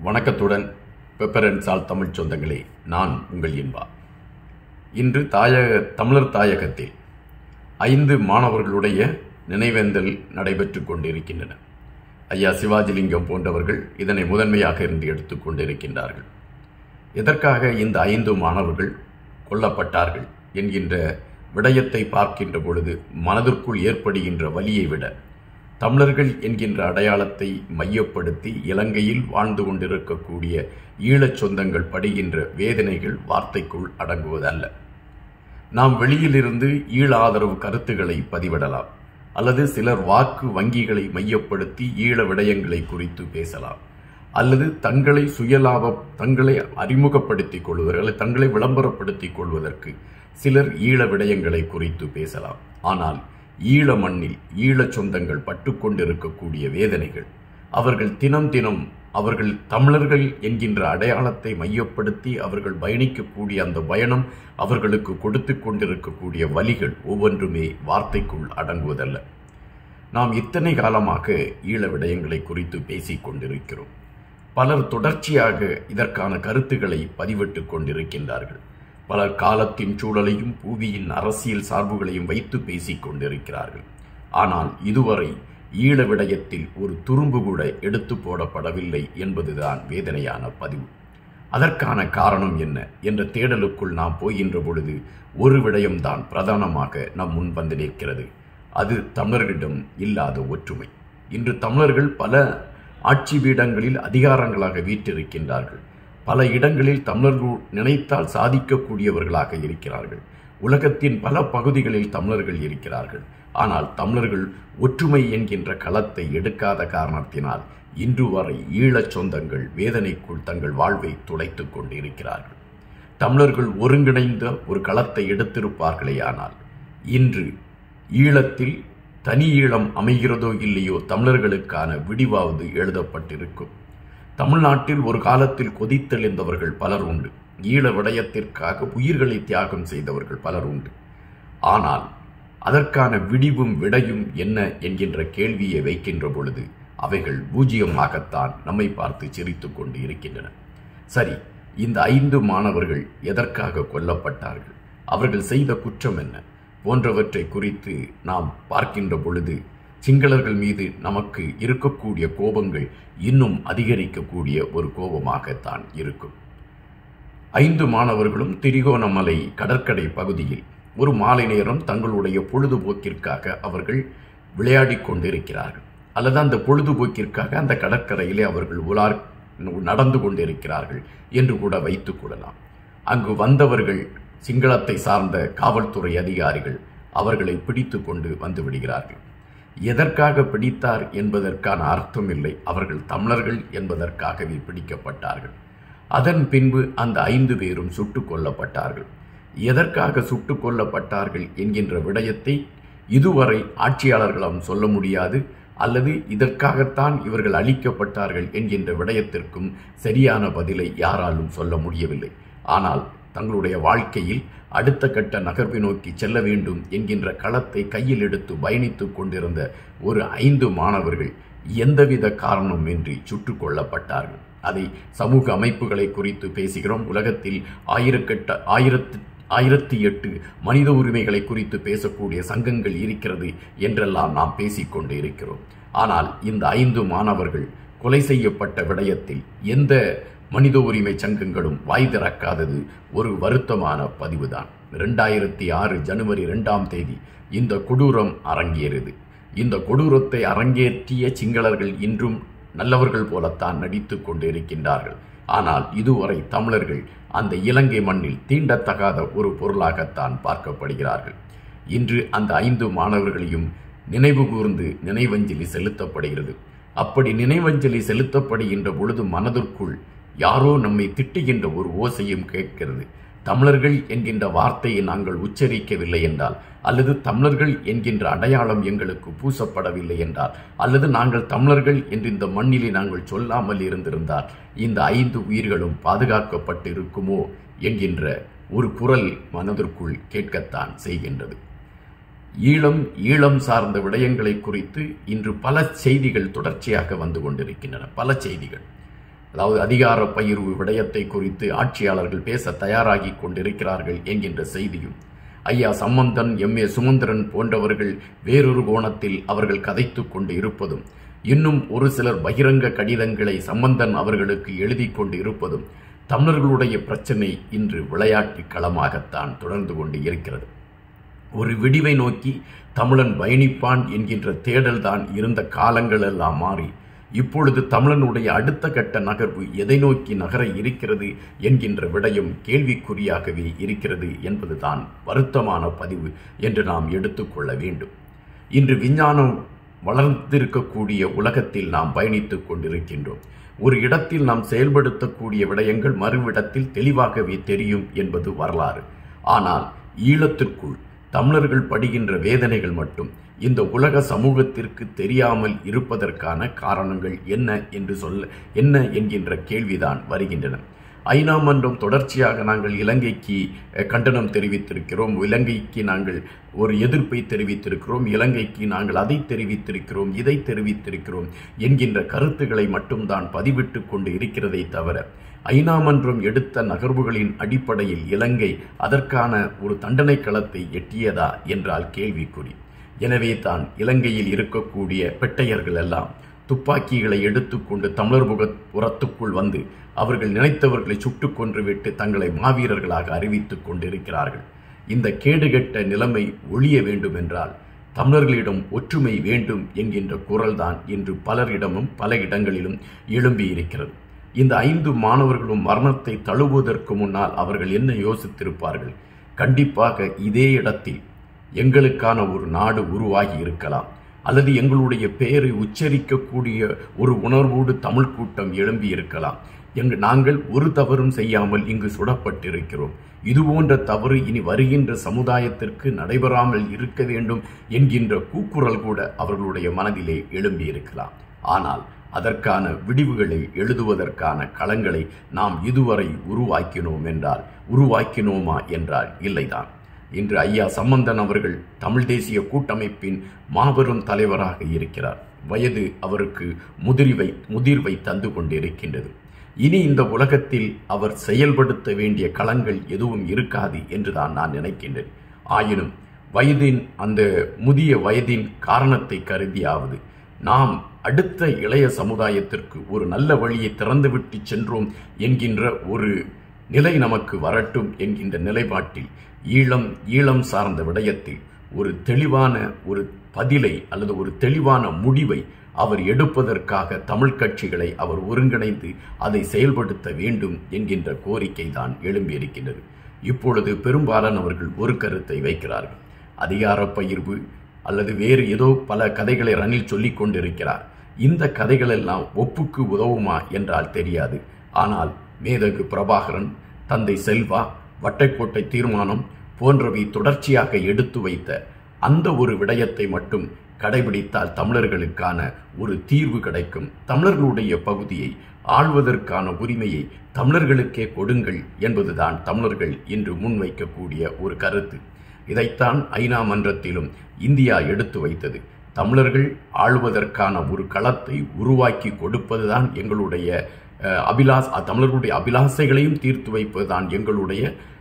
வணக்கத்துடன் பெப்பரன் சால் தமிழ் சொந்தங்களே நான் உங்கள் இன்பா இன்று தாயக தமிழர் தாயகத்தில் ஐந்து மாணவர்களுடைய நினைவேந்தல் நடைபெற்றுக் கொண்டிருக்கின்றன ஐயா சிவாஜிலிங்கம் போன்றவர்கள் இதனை முதன்மையாக இருந்து எடுத்துக் கொண்டிருக்கின்றார்கள் எதற்காக இந்த ஐந்து மாணவர்கள் கொல்லப்பட்டார்கள் என்கின்ற விடயத்தை பார்க்கின்ற பொழுது மனதிற்குள் ஏற்படுகின்ற வலியை விட தமிழர்கள் என்கின்ற அடையாளத்தை மையப்படுத்தி இலங்கையில் வாழ்ந்து கொண்டிருக்கக்கூடிய ஈழச் சொந்தங்கள் படுகின்ற வேதனைகள் வார்த்தைக்குள் அடங்குவதல்ல நாம் வெளியிலிருந்து ஈழ ஆதரவு கருத்துக்களை பதிவிடலாம் அல்லது சிலர் வாக்கு வங்கிகளை மையப்படுத்தி ஈழ விடயங்களை குறித்து பேசலாம் அல்லது தங்களை சுயலாப தங்களை அறிமுகப்படுத்திக் கொள்வதற்கு அல்லது தங்களை விளம்பரப்படுத்திக் கொள்வதற்கு சிலர் ஈழ விடயங்களை குறித்து பேசலாம் ஆனால் ஈழ மண்ணில் ஈழச் சொந்தங்கள் பட்டுக்கொண்டிருக்கக்கூடிய வேதனைகள் அவர்கள் தினம் தினம் அவர்கள் தமிழர்கள் என்கின்ற அடையாளத்தை மையப்படுத்தி அவர்கள் பயணிக்கக்கூடிய அந்த பயணம் அவர்களுக்கு கொடுத்து கொண்டிருக்கக்கூடிய வலிகள் ஒவ்வொன்றுமே வார்த்தைக்குள் அடங்குவதல்ல நாம் இத்தனை காலமாக ஈழ விடயங்களை குறித்து பேசிக் கொண்டிருக்கிறோம் பலர் தொடர்ச்சியாக இதற்கான கருத்துக்களை பதிவிட்டுக் கொண்டிருக்கின்றார்கள் பலர் காலத்தின் சூழலையும் பூவியின் அரசியல் சார்புகளையும் வைத்து பேசிக் கொண்டிருக்கிறார்கள் ஆனால் இதுவரை ஈழ விடயத்தில் ஒரு துரும்பு கூட எடுத்து போடப்படவில்லை என்பதுதான் வேதனையான பதிவு அதற்கான காரணம் என்ன என்ற தேடலுக்குள் நாம் போகின்ற பொழுது ஒரு விடயம்தான் பிரதானமாக நம் முன் வந்து நிற்கிறது அது தமிழர்களிடம் இல்லாத ஒற்றுமை இன்று தமிழர்கள் பல ஆட்சி பீடங்களில் அதிகாரங்களாக வீற்றிருக்கின்றார்கள் பல இடங்களில் தமிழர்கள் நினைத்தால் சாதிக்கக்கூடியவர்களாக இருக்கிறார்கள் உலகத்தின் பல பகுதிகளில் தமிழர்கள் இருக்கிறார்கள் ஆனால் தமிழர்கள் ஒற்றுமை என்கின்ற களத்தை எடுக்காத காரணத்தினால் இன்று வரை ஈழச் சொந்தங்கள் வேதனைக்குள் தங்கள் வாழ்வை துளைத்துக் கொண்டிருக்கிறார்கள் தமிழர்கள் ஒருங்கிணைந்த ஒரு களத்தை எடுத்திருப்பார்களே ஆனால் இன்று ஈழத்தில் தனி ஈழம் அமைகிறதோ இல்லையோ தமிழர்களுக்கான விடிவாவது எழுதப்பட்டிருக்கும் தமிழ்நாட்டில் ஒரு காலத்தில் கொதித்தெழுந்தவர்கள் பலர் உண்டு ஈழ விடயத்திற்காக உயிர்களை தியாகம் செய்தவர்கள் பலர் உண்டு ஆனால் அதற்கான விடிவும் விடையும் என்ன என்கின்ற கேள்வியை வைக்கின்ற பொழுது அவைகள் பூஜ்ஜியமாகத்தான் நம்மை பார்த்து சிரித்துக் கொண்டு இருக்கின்றன சரி இந்த ஐந்து மாணவர்கள் எதற்காக கொல்லப்பட்டார்கள் அவர்கள் செய்த குற்றம் என்ன போன்றவற்றை குறித்து நாம் பார்க்கின்ற பொழுது சிங்களர்கள் மீது நமக்கு இருக்கக்கூடிய கோபங்கள் இன்னும் அதிகரிக்கக்கூடிய ஒரு கோபமாகத்தான் இருக்கும் ஐந்து மாணவர்களும் திரிகோணமலை கடற்கரை பகுதியில் ஒரு மாலை நேரம் தங்களுடைய பொழுதுபோக்கிற்காக அவர்கள் விளையாடிக் கொண்டிருக்கிறார்கள் அல்லது அந்த பொழுதுபோக்கிற்காக அந்த கடற்கரையிலே அவர்கள் உலார் நடந்து கொண்டிருக்கிறார்கள் என்று கூட வைத்துக் கொள்ளலாம் அங்கு வந்தவர்கள் சிங்களத்தை சார்ந்த காவல்துறை அதிகாரிகள் அவர்களை பிடித்து கொண்டு வந்து விடுகிறார்கள் எதற்காக பிடித்தார் என்பதற்கான அர்த்தம் இல்லை அவர்கள் தமிழர்கள் என்பதற்காகவே பிடிக்கப்பட்டார்கள் அதன் பின்பு அந்த ஐந்து பேரும் சுட்டுக் கொல்லப்பட்டார்கள் எதற்காக சுட்டுக் கொல்லப்பட்டார்கள் என்கின்ற விடயத்தை இதுவரை ஆட்சியாளர்களும் சொல்ல முடியாது அல்லது இதற்காகத்தான் இவர்கள் அழிக்கப்பட்டார்கள் என்கின்ற விடயத்திற்கும் சரியான பதிலை யாராலும் சொல்ல முடியவில்லை ஆனால் தங்களுடைய வாழ்க்கையில் அடுத்த கட்ட நகர்வை நோக்கி செல்ல வேண்டும் என்கின்ற களத்தை கையில் எடுத்து பயணித்துக் கொண்டிருந்த ஒரு ஐந்து மாணவர்கள் எந்தவித காரணமின்றி சுட்டுக் கொல்லப்பட்டார்கள் அதை சமூக அமைப்புகளை குறித்து பேசுகிறோம் உலகத்தில் ஆயிரக்கட்ட ஆயிரத்து ஆயிரத்தி எட்டு மனித உரிமைகளை குறித்து பேசக்கூடிய சங்கங்கள் இருக்கிறது என்றெல்லாம் நாம் பேசிக்கொண்டு இருக்கிறோம் ஆனால் இந்த ஐந்து மாணவர்கள் கொலை செய்யப்பட்ட விடயத்தில் எந்த மனித உரிமை சங்கங்களும் வாய் திறக்காதது ஒரு வருத்தமான பதிவுதான் இரண்டாயிரத்தி ஆறு ஜனவரி இரண்டாம் தேதி இந்த கொடூரம் அரங்கேறியது இந்த கொடூரத்தை அரங்கேற்றிய சிங்களர்கள் இன்றும் நல்லவர்கள் போலத்தான் நடித்துக் கொண்டிருக்கின்றார்கள் ஆனால் இதுவரை தமிழர்கள் அந்த இலங்கை மண்ணில் தீண்டத்தகாத ஒரு பொருளாகத்தான் பார்க்கப்படுகிறார்கள் இன்று அந்த ஐந்து மாணவர்களையும் நினைவு கூர்ந்து நினைவஞ்சலி செலுத்தப்படுகிறது அப்படி நினைவஞ்சலி செலுத்தப்படுகின்ற பொழுது மனதிற்குள் யாரோ நம்மை திட்டுகின்ற ஒரு ஓசையும் கேட்கிறது தமிழர்கள் என்கின்ற வார்த்தையை நாங்கள் உச்சரிக்கவில்லை என்றால் அல்லது தமிழர்கள் என்கின்ற அடையாளம் எங்களுக்கு பூசப்படவில்லை என்றால் அல்லது நாங்கள் தமிழர்கள் என்று இந்த மண்ணிலே நாங்கள் சொல்லாமல் இருந்திருந்தால் இந்த ஐந்து உயிர்களும் பாதுகாக்கப்பட்டு இருக்குமோ என்கின்ற ஒரு குரல் மனதிற்குள் கேட்கத்தான் செய்கின்றது ஈழம் ஈழம் சார்ந்த விடயங்களை குறித்து இன்று பல செய்திகள் தொடர்ச்சியாக வந்து கொண்டிருக்கின்றன பல செய்திகள் அதாவது அதிகார பகிர்வு விடயத்தை குறித்து ஆட்சியாளர்கள் பேச தயாராகி கொண்டிருக்கிறார்கள் என்கின்ற செய்தியும் ஐயா சம்பந்தன் எம் ஏ சுமந்திரன் போன்றவர்கள் வேறொரு கோணத்தில் அவர்கள் கதைத்துக் கொண்டு இருப்பதும் இன்னும் ஒரு சிலர் பகிரங்க கடிதங்களை சம்பந்தன் அவர்களுக்கு எழுதி கொண்டு இருப்பதும் தமிழர்களுடைய பிரச்சனை இன்று விளையாட்டு களமாகத்தான் தொடர்ந்து கொண்டு இருக்கிறது ஒரு விடிவை நோக்கி தமிழன் பயணிப்பான் என்கின்ற தேடல்தான் இருந்த காலங்கள் எல்லாம் மாறி இப்பொழுது தமிழனுடைய அடுத்த கட்ட நகர்வு எதை நோக்கி நகர இருக்கிறது என்கின்ற விடயம் கேள்விக்குறியாகவே இருக்கிறது என்பதுதான் வருத்தமான பதிவு என்று நாம் எடுத்துக்கொள்ள வேண்டும் இன்று விஞ்ஞானம் வளர்ந்திருக்கக்கூடிய உலகத்தில் நாம் பயணித்துக் கொண்டிருக்கின்றோம் ஒரு இடத்தில் நாம் செயல்படுத்தக்கூடிய விடயங்கள் மறுவிடத்தில் தெளிவாகவே தெரியும் என்பது வரலாறு ஆனால் ஈழத்திற்குள் தமிழர்கள் படுகின்ற வேதனைகள் மட்டும் இந்த உலக சமூகத்திற்கு தெரியாமல் இருப்பதற்கான காரணங்கள் என்ன என்று சொல்ல என்ன என்கின்ற கேள்விதான் வருகின்றன ஐநா மன்றம் தொடர்ச்சியாக நாங்கள் இலங்கைக்கு கண்டனம் தெரிவித்திருக்கிறோம் இலங்கைக்கு நாங்கள் ஒரு எதிர்ப்பை தெரிவித்திருக்கிறோம் இலங்கைக்கு நாங்கள் அதை தெரிவித்திருக்கிறோம் இதை தெரிவித்திருக்கிறோம் என்கின்ற கருத்துக்களை மட்டும்தான் பதிவிட்டு கொண்டு இருக்கிறதை தவிர ஐநா மன்றம் எடுத்த நகர்வுகளின் அடிப்படையில் இலங்கை அதற்கான ஒரு தண்டனை களத்தை எட்டியதா என்றால் கேள்விக்குறி எனவே தான் இலங்கையில் இருக்கக்கூடிய பெட்டையர்கள் எல்லாம் துப்பாக்கிகளை எடுத்துக்கொண்டு தமிழர் முக புறத்துக்குள் வந்து அவர்கள் நினைத்தவர்களை சுட்டுக் கொன்றுவிட்டு தங்களை மாவீரர்களாக அறிவித்துக் கொண்டிருக்கிறார்கள் இந்த கேடுகெட்ட நிலைமை ஒழிய வேண்டும் என்றால் தமிழர்களிடம் ஒற்றுமை வேண்டும் என்கின்ற குரல்தான் இன்று பலரிடமும் பல இடங்களிலும் எழும்பியிருக்கிறது இந்த ஐந்து மாணவர்களும் மரணத்தை தழுவுவதற்கு முன்னால் அவர்கள் என்ன யோசித்திருப்பார்கள் கண்டிப்பாக இதே இடத்தில் எங்களுக்கான ஒரு நாடு உருவாகி இருக்கலாம் அல்லது எங்களுடைய பெயரை உச்சரிக்கக்கூடிய ஒரு உணர்வோடு தமிழ் கூட்டம் எழும்பி இருக்கலாம் எங்க நாங்கள் ஒரு தவறும் செய்யாமல் இங்கு சுடப்பட்டிருக்கிறோம் இதுபோன்ற தவறு இனி வருகின்ற சமுதாயத்திற்கு நடைபெறாமல் இருக்க வேண்டும் என்கின்ற கூக்குரல் கூட அவர்களுடைய மனதிலே எழும்பியிருக்கலாம் ஆனால் அதற்கான விடிவுகளை எழுதுவதற்கான களங்களை நாம் இதுவரை உருவாக்கினோம் என்றால் உருவாக்கினோமா என்றால் இல்லைதான் இன்று ஐயா சம்பந்தன் அவர்கள் தமிழ் தேசிய கூட்டமைப்பின் மாபெரும் தலைவராக இருக்கிறார் வயது அவருக்கு முதிர்வை முதிர்வை தந்து கொண்டிருக்கின்றது இனி இந்த உலகத்தில் அவர் செயல்படுத்த வேண்டிய களங்கள் எதுவும் இருக்காது என்றுதான் நான் நினைக்கின்றேன் ஆயினும் வயதின் அந்த முதிய வயதின் காரணத்தை கருதியாவது நாம் அடுத்த இளைய சமுதாயத்திற்கு ஒரு நல்ல வழியை திறந்துவிட்டு சென்றோம் என்கின்ற ஒரு நிலை நமக்கு வரட்டும் என்கின்ற நிலைப்பாட்டில் ஈழம் ஈழம் சார்ந்த விடயத்தில் ஒரு தெளிவான ஒரு பதிலை அல்லது ஒரு தெளிவான முடிவை அவர் எடுப்பதற்காக தமிழ் கட்சிகளை அவர் ஒருங்கிணைந்து அதை செயல்படுத்த வேண்டும் என்கின்ற கோரிக்கை தான் எழும்பியிருக்கின்றது இப்பொழுது பெரும்பாலானவர்கள் ஒரு கருத்தை வைக்கிறார்கள் அதிகார பகிர்வு அல்லது வேறு ஏதோ பல கதைகளை ரணில் சொல்லிக் கொண்டிருக்கிறார் இந்த கதைகள் எல்லாம் ஒப்புக்கு உதவுமா என்றால் தெரியாது ஆனால் மேதகு பிரபாகரன் தந்தை செல்வா வட்டைக்கோட்டை தீர்மானம் போன்றவை தொடர்ச்சியாக எடுத்து வைத்த அந்த ஒரு விடயத்தை மட்டும் கடைபிடித்தால் தமிழர்களுக்கான ஒரு தீர்வு கிடைக்கும் தமிழர்களுடைய பகுதியை ஆள்வதற்கான உரிமையை தமிழர்களுக்கே கொடுங்கள் என்பதுதான் தமிழர்கள் இன்று முன்வைக்கக்கூடிய ஒரு கருத்து இதைத்தான் ஐநா மன்றத்திலும் இந்தியா எடுத்து வைத்தது தமிழர்கள் ஆளுவதற்கான ஒரு களத்தை உருவாக்கி கொடுப்பதுதான் எங்களுடைய அபிலாஸ் தமிழர்களுடைய அபிலாசைகளையும் தீர்த்து வைப்பதுதான் எங்களுடைய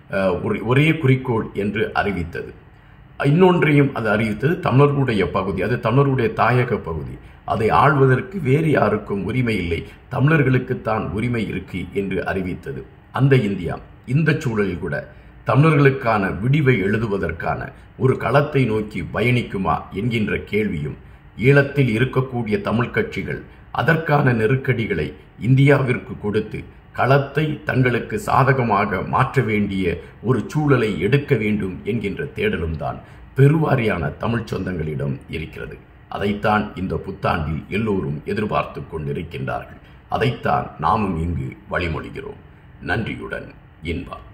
ஒரே குறிக்கோள் என்று அறிவித்தது இன்னொன்றையும் அது அறிவித்தது தமிழர்களுடைய பகுதி அது தமிழர்களுடைய தாயக பகுதி அதை ஆள்வதற்கு வேறு யாருக்கும் உரிமை இல்லை தமிழர்களுக்குத்தான் உரிமை இருக்கு என்று அறிவித்தது அந்த இந்தியா இந்த சூழலில் கூட தமிழர்களுக்கான விடிவை எழுதுவதற்கான ஒரு களத்தை நோக்கி பயணிக்குமா என்கின்ற கேள்வியும் ஈழத்தில் இருக்கக்கூடிய தமிழ் கட்சிகள் அதற்கான நெருக்கடிகளை இந்தியாவிற்கு கொடுத்து களத்தை தங்களுக்கு சாதகமாக மாற்ற வேண்டிய ஒரு சூழலை எடுக்க வேண்டும் என்கின்ற தேடலும் தான் பெருவாரியான தமிழ் சொந்தங்களிடம் இருக்கிறது அதைத்தான் இந்த புத்தாண்டில் எல்லோரும் எதிர்பார்த்து கொண்டிருக்கின்றார்கள் அதைத்தான் நாமும் இங்கு வழிமொழிகிறோம் நன்றியுடன் இன்பா